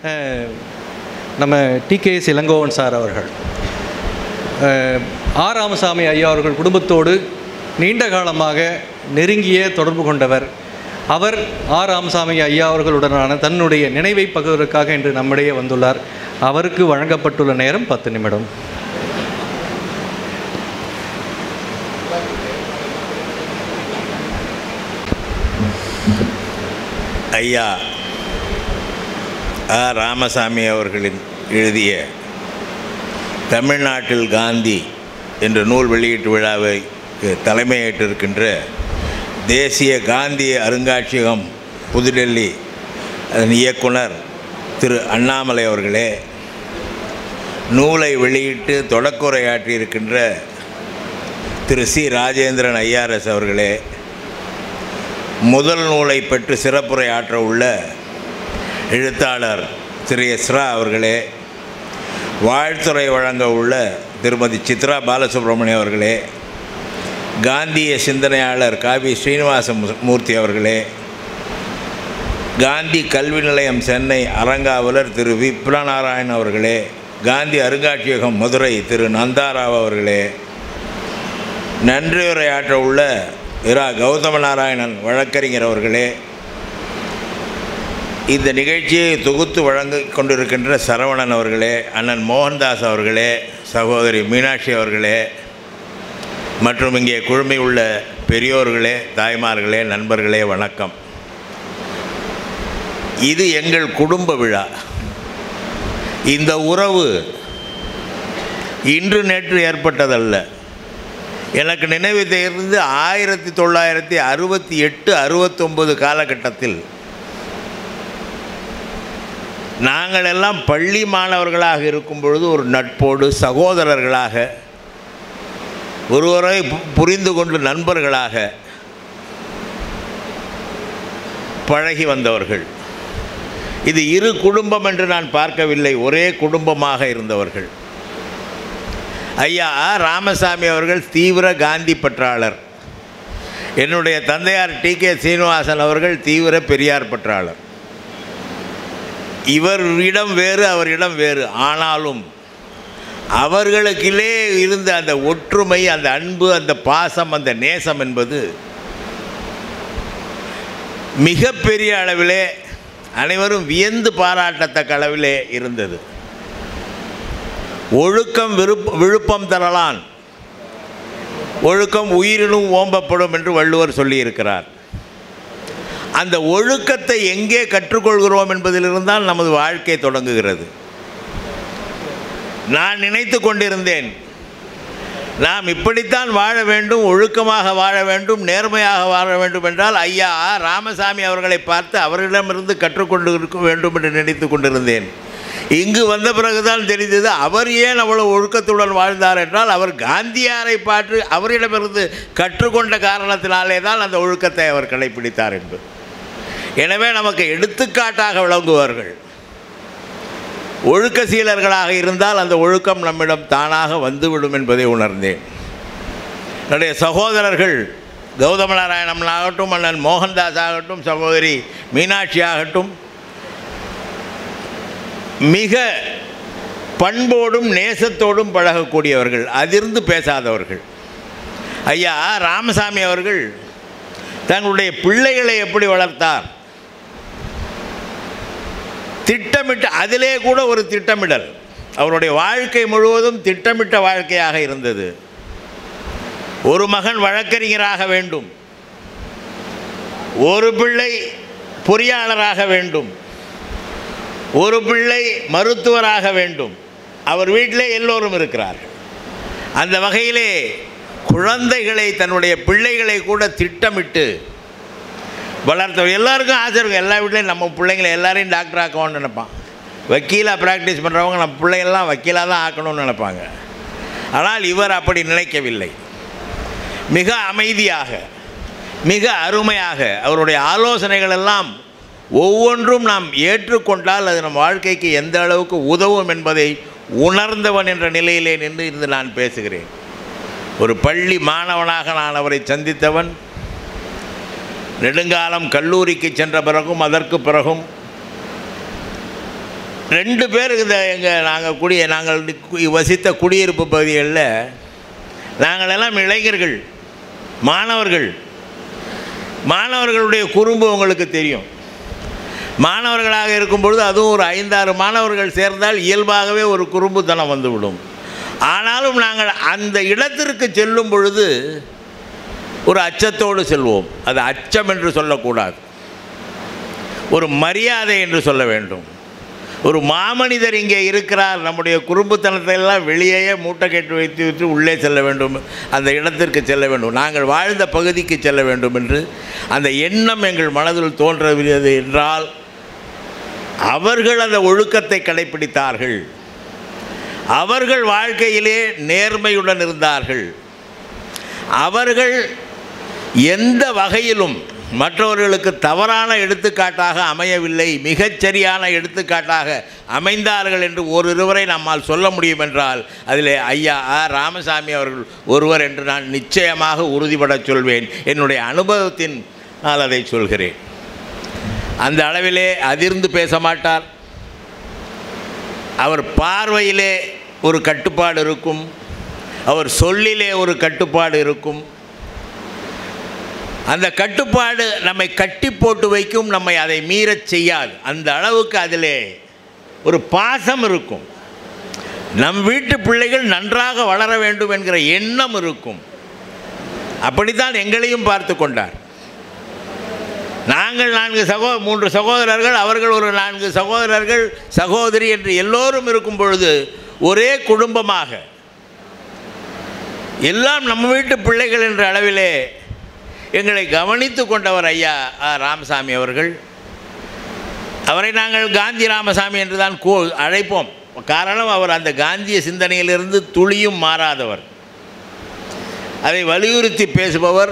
அஹ், நம்ம T K S Elangovan sir அவர்கள் அஹ், ஆ ராமசாமி ஐயா அவர்கள் குடும்பத்தோடு நீண்ட காலமாக நெருங்கிய தொடர்பு கொண்டவர் அவர் ஆ ராமசாமி ஐயா அவர்களுடனான தன்னுடைய நினைவை பகிர்வதற்காக இன்று நம்மிடையே வந்துள்ளார் அவருக்கு வழங்கப்பட்டுள்ள நேரம் பத்து நிமிடம் ஐயா ஆ ராமசாமி அவர்களின் எழுதிய தமிழ்நாட்டில் காந்தி என்ற நூல் வெளியீட்டு விழாவை தலைமையேற்றிருக்கின்ற தேசிய காந்தி அருங்காட்சியகம் புதுடெல்லி அதன் இயக்குனர் திரு அண்ணாமலை அவர்களே நூலை வெளியிட்டு தொடக்குரையாற்றியிருக்கின்ற திரு சி ராஜேந்திரன் ஐஆர்எஸ் அவர்களே முதல் நூலை பெற்று சிறப்புரை ஆற்ற உள்ள எழுத்தாளர் திரு எஸ்ரா அவர்களே வாழ்த்துறை வழங்க உள்ள திருமதி சித்ரா பாலசுப்ரமணியம் அவர்களே காந்திய சிந்தனையாளர் காவி ஸ்ரீனிவாச மு- மூர்த்தி அவர்களே காந்தி கல்வி நிலையம் சென்னை அரங்காவலர் திரு விப்ரநாராயண் அவர்களே காந்தி அருங்காட்சியகம் மதுரை திரு நந்தாராவ் அவர்களே நன்றியுரையாற்ற உள்ள இரா கௌதம நாராயணன் வழக்கறிஞர் அவர்களே இந்த நிகழ்ச்சியை தொகுத்து வழங்கிக் கொண்டிருக்கின்ற சரவணன் அவர்களே அண்ணன் மோகன்தாஸ் அவர்களே சகோதரி மீனாட்சி அவர்களே மற்றும் இங்கே குழுமையுள்ள பெரியோர்களே தாய்மார்களே நண்பர்களே வணக்கம் இது எங்கள் குடும்ப விழா இந்த உறவு இன்று நேற்று ஏற்பட்டதல்ல எனக்கு நினைவு இருந்து ஆயிரத்தி தொள்ளாயிரத்தி அறுபத்தி எட்டு அறுபத்தொம்பது காலகட்டத்தில் நாங்கள் எல்லாம் பள்ளி மாணவர்களாக இருக்கும் பொழுது ஒரு நட்போடு சகோதரர்களாக ஒருவரை பு- புரிந்து கொண்டு நண்பர்களாக பழகி வந்தவர்கள் இது இரு குடும்பம் என்று நான் பார்க்கவில்லை ஒரே குடும்பமாக இருந்தவர்கள் ஐயா ஆ. ராமசாமி அவர்கள் தீவிர காந்தி பற்றாளர் என்னுடைய தந்தையார் டி கே சீனிவாசன் அவர்கள் தீவிர பெரியார் பற்றாளர் இவரிடம் வேறு அவரிடம் வேறு ஆனாலும் அவர்களுக்கிலே இருந்த அந்த ஒற்றுமை அந்த அன்பு அந்த பாசம் அந்த நேசம் என்பது மிகப்பெரிய அளவிலே அனைவரும் வியந்து பாராட்டத்தக்க அளவிலே இருந்தது ஒழுக்கம் விருப்ப விழுப்பம் தரலான் ஒழுக்கம் உயிரினும் ஓம்பப்படும் என்று வள்ளுவர் சொல்லியிருக்கிறார் அந்த ஒழுக்கத்தை எங்கே கற்றுக்கொள்கிறோம் என்பதிலிருந்தான் நமது வாழ்க்கை தொடங்குகிறது நான் நினைத்து கொண்டிருந்தேன் நாம் இப்படித்தான் வாழ வேண்டும் ஒழுக்கமாக வாழ வேண்டும் நேர்மையாக வாழ வேண்டும் என்றால் ஐயா ராமசாமி அவர்களை பார்த்து அவரிடமிருந்து கற்றுக்கொண்டு இருக்க வேண்டும் என்று நினைத்து கொண்டிருந்தேன் இங்கு வந்த பிறகுதான் தெரிந்தது அவர் ஏன் அவ்வளவு ஒழுக்கத்துடன் வாழ்ந்தார் என்றால் அவர் காந்தியாரை பார்த்து அவரிடமிருந்து கற்றுக்கொண்ட காரணத்தினாலே தான் அந்த ஒழுக்கத்தை அவர் கடைப்பிடித்தார் என்பது எனவே நமக்கு எடுத்துக்காட்டாக விளங்குவார்கள் ஒழுக்க சீலர்களாக இருந்தால் அந்த ஒழுக்கம் நம்மிடம் தானாக வந்துவிடும் என்பதை உணர்ந்தேன் என்னுடைய சகோதரர்கள் கௌதம நாராயணன் ஆகட்டும் அண்ணன் மோகன்தாஸ் ஆகட்டும் சகோதரி மீனாட்சி ஆகட்டும் மிக பண்போடும் நேசத்தோடும் பழகக்கூடியவர்கள் அதிர்ந்து பேசாதவர்கள் ஐயா ராமசாமி அவர்கள் தங்களுடைய பிள்ளைகளை எப்படி வளர்த்தார் திட்டமிட்ட அதிலே கூட ஒரு திட்டமிடல் அவருடைய வாழ்க்கை முழுவதும் திட்டமிட்ட வாழ்க்கையாக இருந்தது ஒரு மகன் வழக்கறிஞராக வேண்டும் ஒரு பிள்ளை பொறியாளராக வேண்டும் ஒரு பிள்ளை மருத்துவராக வேண்டும் அவர் வீட்டிலே எல்லோரும் இருக்கிறார்கள் அந்த வகையிலே குழந்தைகளை தன்னுடைய பிள்ளைகளை கூட திட்டமிட்டு வளர்த்தவர் எல்லாருக்கும் ஆசை இருக்கும் எல்லா வீட்லேயும் நம்ம பிள்ளைங்களை எல்லாரையும் டாக்டர் ஆக்கணும்னு நினைப்பான் வக்கீலாக ப்ராக்டிஸ் பண்ணுறவங்க நம்ம பிள்ளைங்கள்லாம் வக்கீலாக தான் ஆக்கணும்னு நினைப்பாங்க ஆனால் இவர் அப்படி நினைக்கவில்லை மிக அமைதியாக மிக அருமையாக அவருடைய ஆலோசனைகள் எல்லாம் ஒவ்வொன்றும் நாம் ஏற்றுக்கொண்டால் அது நம் வாழ்க்கைக்கு எந்த அளவுக்கு உதவும் என்பதை உணர்ந்தவன் என்ற நிலையிலே நின்று இருந்து நான் பேசுகிறேன் ஒரு பள்ளி மாணவனாக நான் அவரை சந்தித்தவன் நெடுங்காலம் கல்லூரிக்கு சென்ற பிறகும் அதற்கு பிறகும் ரெண்டு பேர் இந்த எங்கள் நாங்கள் குடிய நாங்கள் கு- வசித்த குடியிருப்பு பகுதிகளில் நாங்களெல்லாம் இளைஞர்கள் மாணவர்கள் மாணவர்களுடைய குறும்பு உங்களுக்கு தெரியும் மாணவர்களாக இருக்கும் பொழுது அதுவும் ஒரு ஐந்தாறு மாணவர்கள் சேர்ந்தால் இயல்பாகவே ஒரு குறும்புத்தனம் வந்துவிடும் ஆனாலும் நாங்கள் அந்த இடத்திற்கு செல்லும் பொழுது ஒரு அச்சத்தோடு செல்வோம் அது அச்சம் என்று சொல்லக்கூடாது ஒரு மரியாதை என்று சொல்ல வேண்டும் ஒரு மாமனிதர் இங்கே இருக்கிறார் நம்முடைய குறும்புத்தனத்தை எல்லாம் வெளியேயே மூட்டை கட்டி வைத்து விட்டு உள்ளே செல்ல வேண்டும் அந்த இடத்திற்கு செல்ல வேண்டும் நாங்கள் வாழ்ந்த பகுதிக்கு செல்ல வேண்டும் என்று அந்த எண்ணம் எங்கள் மனதில் தோன்றுகிறது என்றால் அவர்கள் அந்த ஒழுக்கத்தை கடைப்பிடித்தார்கள் அவர்கள் வாழ்க்கையிலே நேர்மையுடன் இருந்தார்கள் அவர்கள் எந்த வகையிலும் மற்றவர்களுக்கு தவறான எடுத்துக்காட்டாக அமையவில்லை மிகச்சரியான எடுத்துக்காட்டாக அமைந்தார்கள் என்று ஓரிருவரை நம்மால் சொல்ல முடியும் என்றால் அதில் ஐயா ஆ ராமசாமி அவர்கள் ஒருவர் என்று நான் நிச்சயமாக உறுதிபட சொல்வேன் என்னுடைய அனுபவத்தின் நான் அதை சொல்கிறேன் அந்த அளவிலே அதிர்ந்து பேச மாட்டார் அவர் பார்வையிலே ஒரு கட்டுப்பாடு இருக்கும் அவர் சொல்லிலே ஒரு கட்டுப்பாடு இருக்கும் அந்த கட்டுப்பாடு நம்மை கட்டி போட்டு வைக்கும் நம்மை அதை மீறச் செய்யாது அந்த அளவுக்கு அதிலே ஒரு பாசம் இருக்கும் நம் வீட்டு பிள்ளைகள் நன்றாக வளர வேண்டும் என்கிற எண்ணம் இருக்கும் அப்படித்தான் எங்களையும் பார்த்து கொண்டார் நாங்கள் நான்கு சகோ மூன்று சகோதரர்கள் அவர்கள் ஒரு நான்கு சகோதரர்கள் சகோதரி என்று எல்லோரும் இருக்கும் பொழுது ஒரே குடும்பமாக எல்லாம் நம்ம வீட்டு பிள்ளைகள் என்ற அளவிலே எங்களை கவனித்து கொண்டவர் ஐயா ஆ. ராமசாமி அவர்கள் அவரை நாங்கள் காந்தி ராமசாமி என்று தான் கூ அழைப்போம் காரணம் அவர் அந்த காந்திய சிந்தனையிலிருந்து துளியும் மாறாதவர் அதை வலியுறுத்தி பேசுபவர்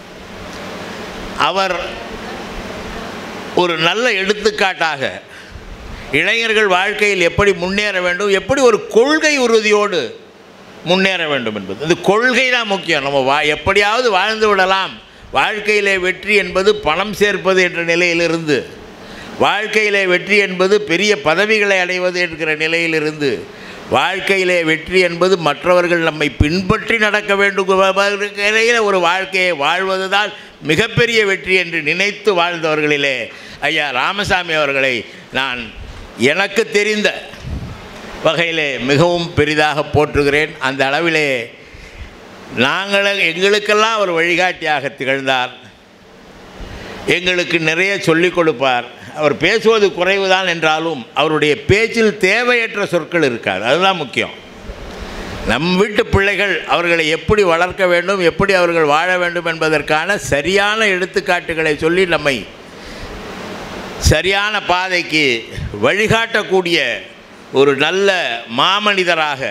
அவர் ஒரு நல்ல எடுத்துக்காட்டாக இளைஞர்கள் வாழ்க்கையில் எப்படி முன்னேற வேண்டும் எப்படி ஒரு கொள்கை உறுதியோடு முன்னேற வேண்டும் என்பது இந்த கொள்கை தான் முக்கியம் நம்ம வா எப்படியாவது வாழ்ந்து விடலாம் வாழ்க்கையிலே வெற்றி என்பது பணம் சேர்ப்பது என்ற நிலையிலிருந்து வாழ்க்கையிலே வெற்றி என்பது பெரிய பதவிகளை அடைவது என்கிற நிலையிலிருந்து வாழ்க்கையிலே வெற்றி என்பது மற்றவர்கள் நம்மை பின்பற்றி நடக்க வேண்டும் நிலையில் ஒரு வாழ்க்கையை வாழ்வது தான் மிகப்பெரிய வெற்றி என்று நினைத்து வாழ்ந்தவர்களிலே ஐயா ராமசாமி அவர்களை நான் எனக்கு தெரிந்த வகையிலே மிகவும் பெரிதாக போற்றுகிறேன் அந்த அளவிலே நாங்கள் எங்களுக்கெல்லாம் அவர் வழிகாட்டியாக திகழ்ந்தார் எங்களுக்கு நிறைய சொல்லிக் கொடுப்பார் அவர் பேசுவது குறைவுதான் என்றாலும் அவருடைய பேச்சில் தேவையற்ற சொற்கள் இருக்காது அதுதான் முக்கியம் நம் வீட்டு பிள்ளைகள் அவர்களை எப்படி வளர்க்க வேண்டும் எப்படி அவர்கள் வாழ வேண்டும் என்பதற்கான சரியான எடுத்துக்காட்டுகளை சொல்லி நம்மை சரியான பாதைக்கு வழிகாட்டக்கூடிய ஒரு நல்ல மாமனிதராக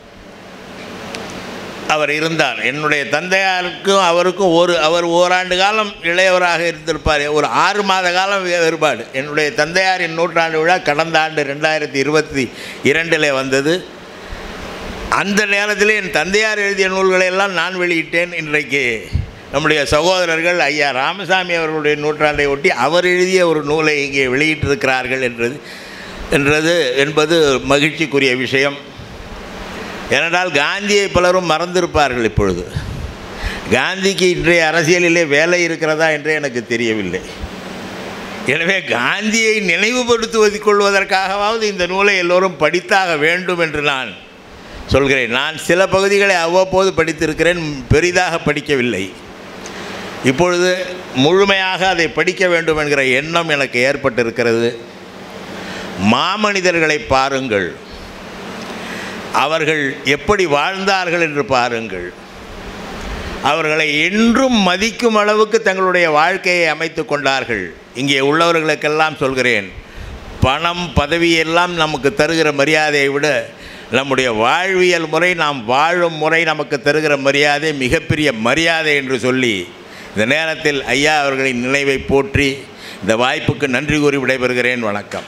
அவர் இருந்தார் என்னுடைய தந்தையாருக்கும் அவருக்கும் ஒரு அவர் ஓராண்டு காலம் இளையவராக இருந்திருப்பார் ஒரு ஆறு மாத காலம் வே- வேறுபாடு என்னுடைய தந்தையாரின் நூற்றாண்டு விழா கடந்த ஆண்டு ரெண்டாயிரத்தி இருபத்தி இரண்டில் வந்தது அந்த நேரத்தில் என் தந்தையார் எழுதிய நூல்களை எல்லாம் நான் வெளியிட்டேன் இன்றைக்கு நம்முடைய சகோதரர்கள் ஐயா ராமசாமி அவர்களுடைய நூற்றாண்டை ஒட்டி அவர் எழுதிய ஒரு நூலை இங்கே வெளியிட்டிருக்கிறார்கள் என்றது என்றது என்பது மகிழ்ச்சிக்குரிய விஷயம் ஏனென்றால் காந்தியை பலரும் மறந்திருப்பார்கள் இப்பொழுது காந்திக்கு இன்றைய அரசியலிலே வேலை இருக்கிறதா என்றே எனக்கு தெரியவில்லை எனவே காந்தியை நினைவுபடுத்துவது கொள்வதற்காகவாவது இந்த நூலை எல்லோரும் படித்தாக வேண்டும் என்று நான் சொல்கிறேன் நான் சில பகுதிகளை அவ்வப்போது படித்திருக்கிறேன் பெரிதாக படிக்கவில்லை இப்பொழுது முழுமையாக அதை படிக்க வேண்டும் என்கிற எண்ணம் எனக்கு ஏற்பட்டிருக்கிறது மாமனிதர்களை பாருங்கள் அவர்கள் எப்படி வாழ்ந்தார்கள் என்று பாருங்கள் அவர்களை என்றும் மதிக்கும் அளவுக்கு தங்களுடைய வாழ்க்கையை அமைத்து கொண்டார்கள் இங்கே உள்ளவர்களுக்கெல்லாம் சொல்கிறேன் பணம் பதவி எல்லாம் நமக்கு தருகிற மரியாதையை விட நம்முடைய வாழ்வியல் முறை நாம் வாழும் முறை நமக்கு தருகிற மரியாதை மிகப்பெரிய மரியாதை என்று சொல்லி இந்த நேரத்தில் ஐயா அவர்களின் நினைவை போற்றி இந்த வாய்ப்புக்கு நன்றி கூறி விடைபெறுகிறேன் வணக்கம்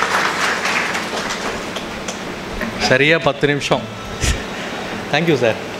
சரியாக பத்து நிமிஷம் தேங்க்யூ சார்